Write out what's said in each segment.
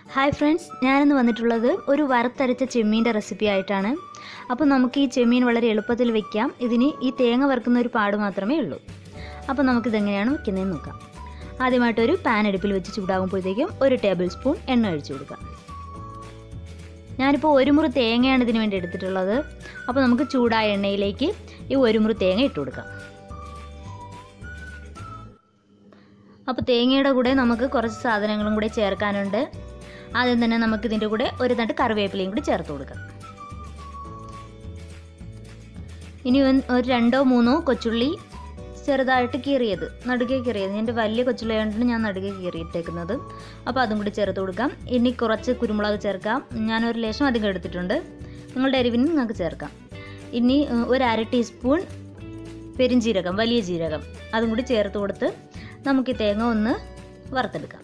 hi friends ഞാനിന്ന് വന്നിട്ടുള്ളത് ഒരു വറുത്തരച്ച ചെമ്മീൻ്റെ റെസിപ്പി ആയിട്ടാണ് അപ്പോൾ നമുക്ക് ഈ ചെമ്മീൻ വളരെ എളുപ്പത്തിൽ വെക്കാം ഇതിന് ഈ തേങ്ങ വറുക്കുന്ന ഒരു പാട് മാത്രമേ ഉള്ളൂ അപ്പോൾ നമുക്കിതെങ്ങനെയാണ് വെക്കുന്നതെന്ന് നോക്കാം ആദ്യമായിട്ടൊരു പാൻ അടുപ്പിൽ വെച്ച് ചൂടാകുമ്പോഴത്തേക്കും ഒരു ടേബിൾ സ്പൂൺ എണ്ണ ഒഴിച്ചു കൊടുക്കാം ഞാനിപ്പോൾ ഒരു മുറി തേങ്ങയാണ് ഇതിന് വേണ്ടി എടുത്തിട്ടുള്ളത് അപ്പോൾ നമുക്ക് ചൂടായ എണ്ണയിലേക്ക് ഈ ഒരു മുറി തേങ്ങ ഇട്ട് കൊടുക്കാം അപ്പോൾ തേങ്ങയുടെ കൂടെ നമുക്ക് കുറച്ച് സാധനങ്ങളും കൂടെ ചേർക്കാനുണ്ട് ആദ്യം തന്നെ നമുക്ക് ഇതിൻ്റെ കൂടെ ഒരു തണ്ട് കറിവേപ്പിലയും കൂടി ചേർത്ത് കൊടുക്കാം ഇനി ഒന്ന് ഒരു രണ്ടോ മൂന്നോ കൊച്ചുള്ളി ചെറുതായിട്ട് കീറിയത് നടുകെ കീറിയത് എൻ്റെ വലിയ കൊച്ചുള്ളി ആയതുകൊണ്ട് ഞാൻ നടുകെ കീറിയിട്ടേക്കുന്നത് അപ്പോൾ അതും കൂടി ചേർത്ത് കൊടുക്കാം ഇനി കുറച്ച് കുരുമുളക് ചേർക്കാം ഞാനൊരു ലേശം അധികം എടുത്തിട്ടുണ്ട് നിങ്ങളുടെ എരിവിന് നിങ്ങൾക്ക് ചേർക്കാം ഇനി ഏഹ്, ഒരു അര ടീസ്പൂൺ പെരിഞ്ജീരകം വലിയ ജീരകം അതും കൂടി ചേർത്ത് കൊടുത്ത് നമുക്ക് ഈ തേങ്ങ ഒന്ന് വറുത്തെടുക്കാം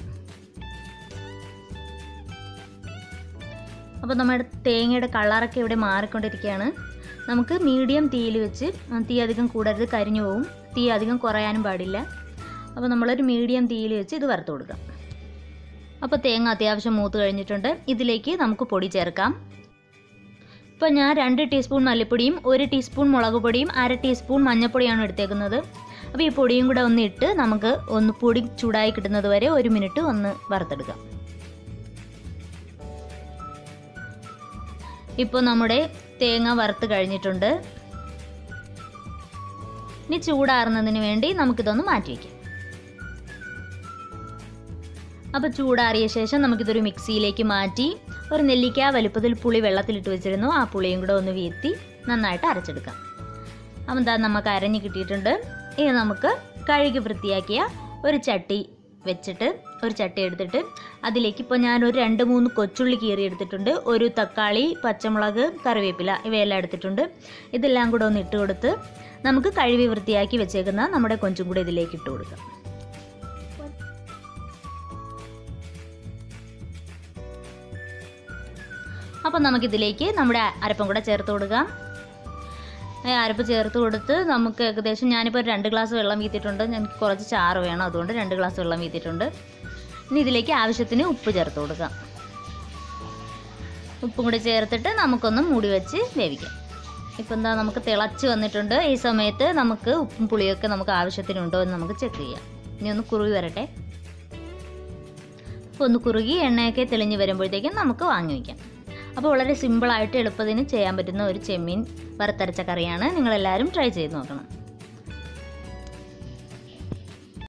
അപ്പോൾ നമ്മുടെ തേങ്ങയുടെ കളറൊക്കെ ഇവിടെ മാറിക്കൊണ്ടിരിക്കുകയാണ് നമുക്ക് മീഡിയം തീയിൽ വെച്ച് ഉം, തീ അധികം കൂടരുത് കരിഞ്ഞു പോവും തീ അധികം കുറയാനും പാടില്ല അപ്പോൾ നമ്മളൊരു മീഡിയം തീയിൽ വെച്ച് ഇത് വറുത്ത് കൊടുക്കാം അപ്പോൾ തേങ്ങ അത്യാവശ്യം മൂത്ത് കഴിഞ്ഞിട്ടുണ്ട് ഇതിലേക്ക് നമുക്ക് പൊടി ചേർക്കാം ഇപ്പോൾ ഞാൻ രണ്ട് ടീസ്പൂൺ മല്ലിപ്പൊടിയും ഒരു ടീസ്പൂൺ മുളക് പൊടിയും അര ടീസ്പൂൺ മഞ്ഞൾപ്പൊടിയാണ് എടുത്തേക്കുന്നത് അപ്പോൾ ഈ പൊടിയും കൂടെ ഒന്ന് ഇട്ട് നമുക്ക് ഒന്ന് പൊടി ചൂടായി കിട്ടുന്നത് വരെ ഒരു മിനിറ്റ് ഒന്ന് വറുത്തെടുക്കാം ഇപ്പോൾ നമ്മുടെ തേങ്ങ വറുത്ത് കഴിഞ്ഞിട്ടുണ്ട് ഇനി ചൂടാറുന്നതിന് വേണ്ടി നമുക്കിതൊന്ന് മാറ്റി വയ്ക്കാം അപ്പോൾ ചൂടാറിയ ശേഷം നമുക്കിതൊരു മിക്സിയിലേക്ക് മാറ്റി ഒരു നെല്ലിക്ക വലുപ്പത്തിൽ പുളി വെള്ളത്തിലിട്ട് വെച്ചിരുന്നു ആ പുളിയും കൂടെ ഒന്ന് വീഴ്ത്തി നന്നായിട്ട് അരച്ചെടുക്കാം അപ്പം എന്താ നമുക്ക് അരഞ്ഞ് കിട്ടിയിട്ടുണ്ട് ഇനി നമുക്ക് കഴുകി വൃത്തിയാക്കിയ ഒരു ചട്ടി വെച്ചിട്ട് ഒരു ചട്ടി എടുത്തിട്ട് അതിലേക്ക് ഇപ്പോൾ ഞാൻ ഒരു രണ്ട് മൂന്ന് കൊച്ചുള്ളി കീറി എടുത്തിട്ടുണ്ട് ഒരു തക്കാളി പച്ചമുളക് കറിവേപ്പില ഇവയെല്ലാം എടുത്തിട്ടുണ്ട് ഇതെല്ലാം കൂടെ ഒന്ന് ഇട്ട് കൊടുത്ത് നമുക്ക് കഴുകി വൃത്തിയാക്കി വെച്ചേക്കുന്ന നമ്മുടെ കൊഞ്ചും കൂടെ ഇതിലേക്ക് ഇട്ട് കൊടുക്കാം അപ്പോൾ നമുക്കിതിലേക്ക് നമ്മുടെ അരപ്പം കൂടെ ചേർത്ത് കൊടുക്കാം ഈ അരപ്പ് ചേർത്ത് കൊടുത്ത് നമുക്ക് ഏകദേശം ഞാനിപ്പോൾ ഒരു രണ്ട് ഗ്ലാസ് വെള്ളം വീത്തിയിട്ടുണ്ട് എനിക്ക് കുറച്ച് ചാറ് വേണം അതുകൊണ്ട് രണ്ട് ഗ്ലാസ് വെള്ളം വീത്തിയിട്ടുണ്ട് ഇനി ഇതിലേക്ക് ആവശ്യത്തിന് ഉപ്പ് ചേർത്ത് കൊടുക്കാം ഉപ്പും കൂടി ചേർത്തിട്ട് നമുക്കൊന്ന് മൂടി വെച്ച് വേവിക്കാം ഇപ്പം എന്താ നമുക്ക് തിളച്ച് വന്നിട്ടുണ്ട് ഈ സമയത്ത് നമുക്ക് ഉപ്പും പുളിയൊക്കെ നമുക്ക് ആവശ്യത്തിനുണ്ടോ എന്ന് നമുക്ക് ചെക്ക് ചെയ്യാം ഇനി ഒന്ന് കുറുകി വരട്ടെ അപ്പോൾ ഒന്ന് കുറുകി എണ്ണയൊക്കെ തെളിഞ്ഞ് വരുമ്പോഴത്തേക്കും നമുക്ക് വാങ്ങി വയ്ക്കാം അപ്പോൾ വളരെ സിമ്പിളായിട്ട് എളുപ്പത്തിന് ചെയ്യാൻ പറ്റുന്ന ഒരു ചെമ്മീൻ വറുത്തരച്ച കറിയാണ് നിങ്ങളെല്ലാവരും ട്രൈ ചെയ്ത് നോക്കണം